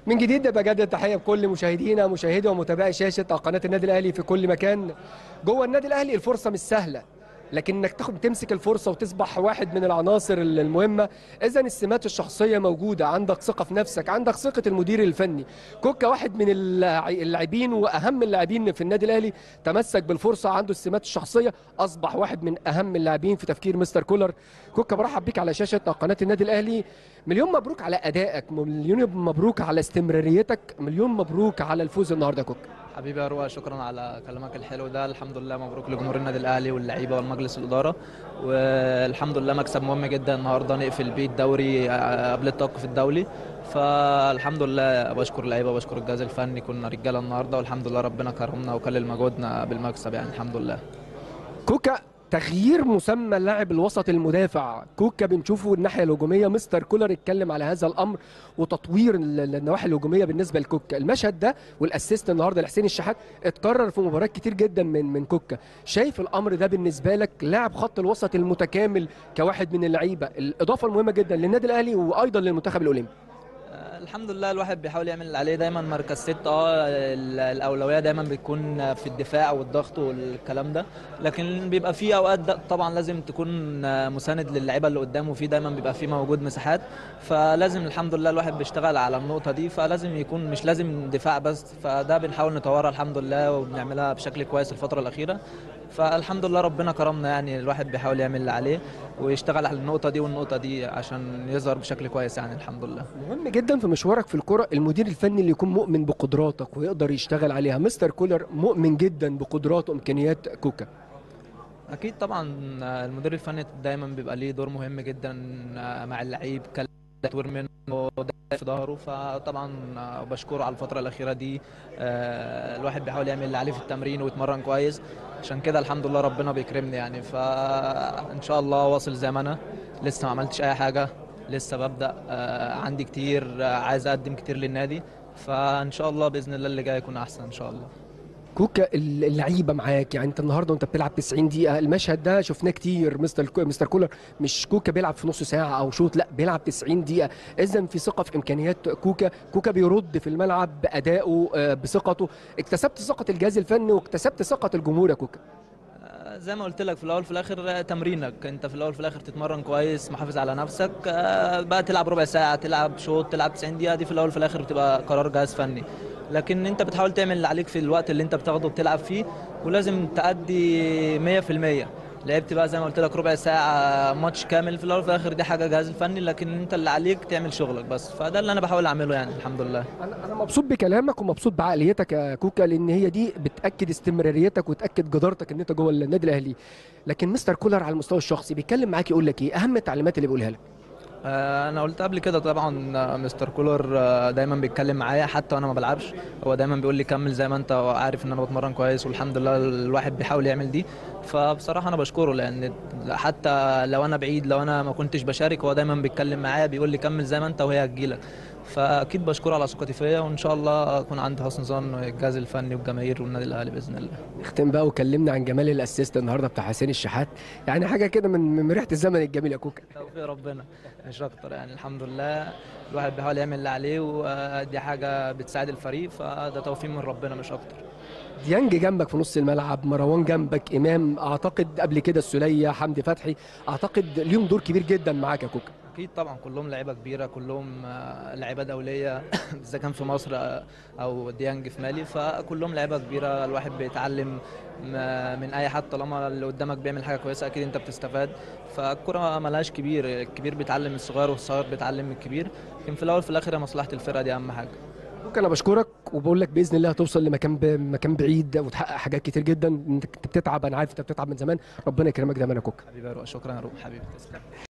من جديد بجدد تحيه بكل مشاهدينا مشاهدي ومتابعي شاشه قناه النادي الاهلي في كل مكان جوه النادي الاهلي الفرصه مش سهله لكن انك تاخد تمسك الفرصه وتصبح واحد من العناصر المهمه اذا السمات الشخصيه موجوده عندك ثقه في نفسك عندك ثقه المدير الفني كوكا واحد من اللاع- اللاعبين واهم اللاعبين في النادي الاهلي تمسك بالفرصه عنده السمات الشخصيه اصبح واحد من اهم اللاعبين في تفكير مستر كولر كوكا برحب بيك على شاشه قناه النادي الاهلي مليون مبروك على ادائك مليون مبروك على استمراريتك مليون مبروك على الفوز النهارده كوكا حبيبي يا روى شكرا على كلامك الحلو ده الحمد لله مبروك لجمهور النادي الاهلي واللعيبه والمجلس الاداره والحمد لله مكسب مهم جدا النهارده نقفل بيه الدوري قبل التوقف الدولي فالحمد لله بشكر اللعيبه وبشكر الجهاز الفني كنا رجاله النهارده والحمد لله ربنا كرمنا وكلل مجهودنا بالمكسب يعني الحمد لله كوكا تغيير مسمى اللاعب الوسط المدافع كوكا بنشوفه الناحيه الهجوميه مستر كولر اتكلم على هذا الامر وتطوير ال- النواحي الهجوميه بالنسبه لكوكا المشهد ده والاسيست النهارده لحسين الشحات اتكرر في مباريات كتير جدا من من كوكا شايف الامر ده بالنسبه لك لاعب خط الوسط المتكامل كواحد من اللعيبه الاضافه المهمه جدا للنادي الاهلي وايضا للمنتخب الاولمبي الحمد لله الواحد بيحاول يعمل اللي عليه دايما مركز ستة اه ال- الاولويه دايما بتكون في الدفاع والضغط والكلام ده لكن بيبقى في اوقات ده طبعا لازم تكون مساند للعيبه اللي قدامه في دايما بيبقى في موجود مساحات فلازم الحمد لله الواحد بيشتغل على النقطه دي فلازم يكون مش لازم دفاع بس فده بنحاول نطورها الحمد لله وبنعملها بشكل كويس الفتره الاخيره فالحمد لله ربنا كرمنا يعني الواحد بيحاول يعمل اللي عليه ويشتغل على النقطه دي والنقطه دي عشان يظهر بشكل كويس يعني الحمد لله مهم جدا في مشوارك في الكرة المدير الفني اللي يكون مؤمن بقدراتك ويقدر يشتغل عليها مستر كولر مؤمن جدا بقدرات وامكانيات كوكا اكيد طبعا المدير الفني دايما بيبقى ليه دور مهم جدا مع اللعيب تطوير منه ده في ظهره فطبعا بشكره على الفتره الاخيره دي آه، الواحد بيحاول يعمل اللي عليه في التمرين ويتمرن كويس عشان كده الحمد لله ربنا بيكرمني يعني فان شاء الله واصل زي ما انا لسه ما عملتش اي حاجه لسه ببدا آه، عندي كتير آه، عايز اقدم كتير للنادي فان شاء الله باذن الله اللي جاي يكون احسن ان شاء الله كوكا اللعيبه معاك يعني انت النهارده وانت بتلعب 90 دقيقه المشهد ده شفناه كتير مستر مستر كولر مش كوكا بيلعب في نص ساعه او شوط لا بيلعب 90 دقيقه اذا في ثقه في امكانيات كوكا كوكا بيرد في الملعب بادائه آه، بثقته اكتسبت ثقه الجهاز الفني واكتسبت ثقه الجمهور يا كوكا زي ما قلت لك في الاول في الاخر تمرينك انت في الاول في الاخر تتمرن كويس محافظ على نفسك آه، بقى تلعب ربع ساعه تلعب شوط تلعب 90 دقيقه دي في الاول في الاخر بتبقى قرار جهاز فني لكن انت بتحاول تعمل اللي عليك في الوقت اللي انت بتاخده بتلعب فيه ولازم تأدي 100% لعبت بقى زي ما قلت لك ربع ساعه ماتش كامل في الاول وفي الاخر دي حاجه جهاز الفني لكن انت اللي عليك تعمل شغلك بس فده اللي انا بحاول اعمله يعني الحمد لله انا انا مبسوط بكلامك ومبسوط بعقليتك يا كوكا لان هي دي بتاكد استمراريتك وتاكد جدارتك ان انت جوه النادي الاهلي لكن مستر كولر على المستوى الشخصي بيتكلم معاك يقول لك ايه اهم التعليمات اللي بيقولها لك آه، انا قلت قبل كده طبعا آه، مستر كولر آه، دايما بيتكلم معايا حتى وانا ما بلعبش هو دايما بيقول لي كمل زي ما انت عارف ان انا بتمرن كويس والحمد لله الواحد بيحاول يعمل دي فبصراحه انا بشكره لان حتى لو انا بعيد لو انا ما كنتش بشارك هو دايما بيتكلم معايا بيقول لي كمل زي ما انت وهي هتجيلك فاكيد بشكره على ثقتي فيا وان شاء الله اكون عندي حسن ظن الجهاز الفني والجماهير والنادي الاهلي باذن الله نختم بقى وكلمنا عن جمال الاسيست النهارده بتاع حسين الشحات يعني حاجه كده من من ريحه الزمن الجميل يا كوكا توفيق ربنا مش اكتر يعني الحمد لله الواحد بيحاول يعمل اللي عليه ودي حاجه بتساعد الفريق فده توفيق من ربنا مش اكتر ديانج جنبك في نص الملعب مروان جنبك امام اعتقد قبل كده السوليه حمدي فتحي اعتقد ليهم دور كبير جدا معاك يا كوكا اكيد طبعا كلهم لعيبه كبيره كلهم آه، لعيبه دوليه اذا كان في مصر آه، او ديانج في مالي فكلهم لعيبه كبيره الواحد بيتعلم م- من اي حد طالما اللي قدامك بيعمل حاجه كويسه اكيد انت بتستفاد فالكره ملهاش كبير الكبير بيتعلم من الصغير والصغير بيتعلم من الكبير لكن في الاول في الاخر هي مصلحه الفرقه دي اهم حاجه كوكا انا بشكرك وبقول لك باذن الله هتوصل لمكان ب... مكان بعيد وتحقق حاجات كتير جدا انت بتتعب انا عارف انت بتتعب من زمان ربنا يكرمك دايما يا كوكا حبيبي يا روح شكرا يا روح حبيبي تسلم